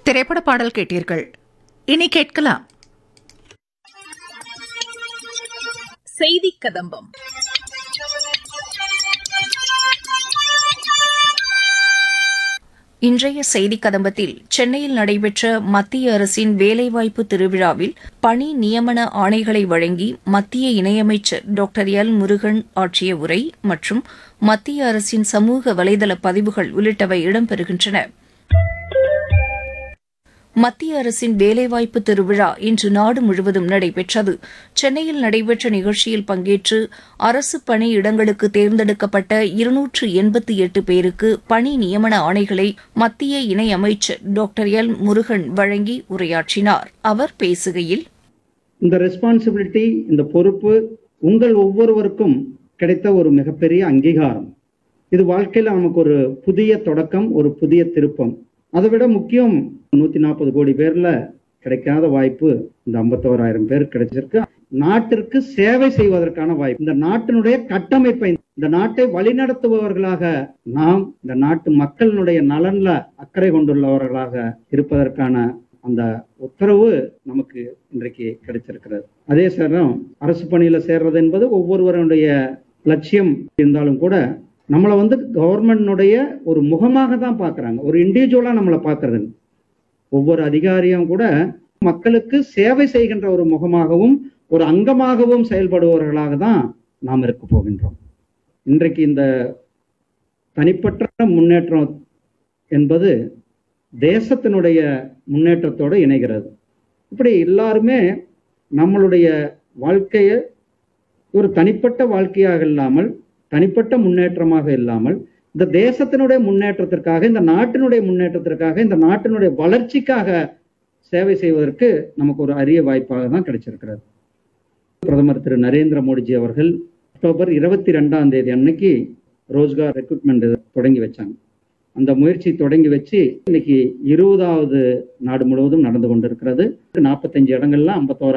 திரைப்பட பாடல் கேட்டீர்கள் இனி கேட்கலாம் செய்தி கதம்பம் இன்றைய செய்தி கதம்பத்தில் சென்னையில் நடைபெற்ற மத்திய அரசின் வேலைவாய்ப்பு திருவிழாவில் பணி நியமன ஆணைகளை வழங்கி மத்திய இணையமைச்சர் டாக்டர் எல் முருகன் ஆற்றிய உரை மற்றும் மத்திய அரசின் சமூக வலைதள பதிவுகள் உள்ளிட்டவை இடம்பெறுகின்றன மத்திய அரசின் வேலைவாய்ப்பு திருவிழா இன்று நாடு முழுவதும் நடைபெற்றது சென்னையில் நடைபெற்ற நிகழ்ச்சியில் பங்கேற்று அரசு பணி இடங்களுக்கு தேர்ந்தெடுக்கப்பட்ட இருநூற்று எண்பத்தி எட்டு பேருக்கு பணி நியமன ஆணைகளை மத்திய இணையமைச்சர் டாக்டர் எல் முருகன் வழங்கி உரையாற்றினார் அவர் பேசுகையில் இந்த ரெஸ்பான்சிபிலிட்டி இந்த பொறுப்பு உங்கள் ஒவ்வொருவருக்கும் கிடைத்த ஒரு மிகப்பெரிய அங்கீகாரம் இது வாழ்க்கையில நமக்கு ஒரு புதிய தொடக்கம் ஒரு புதிய திருப்பம் அதை விட முக்கியம் நூத்தி நாற்பது கோடி பேர்ல கிடைக்காத வாய்ப்பு இந்த ஐம்பத்தோராயிரம் பேர் கிடைச்சிருக்கு நாட்டிற்கு சேவை செய்வதற்கான வாய்ப்பு இந்த நாட்டினுடைய கட்டமைப்பை இந்த நாட்டை வழிநடத்துபவர்களாக நாம் இந்த நாட்டு மக்களினுடைய நலன்ல அக்கறை கொண்டுள்ளவர்களாக இருப்பதற்கான அந்த உத்தரவு நமக்கு இன்றைக்கு கிடைச்சிருக்கிறது அதே சமயம் அரசு பணியில சேர்றது என்பது ஒவ்வொருவருடைய லட்சியம் இருந்தாலும் கூட நம்மளை வந்து கவர்மெண்ட்னுடைய ஒரு முகமாக தான் பார்க்கறாங்க ஒரு இண்டிவிஜுவலா நம்மளை பார்க்கறது இல்ல. ஒவ்வொரு அதிகாரியும் கூட மக்களுக்கு சேவை செய்கின்ற ஒரு முகமாகவும் ஒரு அங்கமாகவும் செயல்படுபவர்களாக தான் நாம் இருக்க போகின்றோம் இன்றைக்கு இந்த தனிப்பட்ட முன்னேற்றம் என்பது தேசத்தினுடைய முன்னேற்றத்தோடு இணைகிறது இப்படி எல்லாருமே நம்மளுடைய வாழ்க்கையை ஒரு தனிப்பட்ட வாழ்க்கையாக இல்லாமல் தனிப்பட்ட முன்னேற்றமாக இல்லாமல் இந்த தேசத்தினுடைய முன்னேற்றத்திற்காக இந்த நாட்டினுடைய முன்னேற்றத்திற்காக இந்த நாட்டினுடைய வளர்ச்சிக்காக சேவை செய்வதற்கு நமக்கு ஒரு அரிய வாய்ப்பாக தான் கிடைச்சிருக்கிறது பிரதமர் திரு நரேந்திர மோடிஜி அவர்கள் அக்டோபர் இருபத்தி ரெண்டாம் தேதி அன்னைக்கு ரோஜ்கார் ரெக்ரூட்மெண்ட் தொடங்கி வச்சாங்க அந்த முயற்சி தொடங்கி வச்சு இன்னைக்கு இருபதாவது நாடு முழுவதும் நடந்து கொண்டிருக்கிறது நாற்பத்தஞ்சு இடங்கள்ல ஐம்பத்தோரா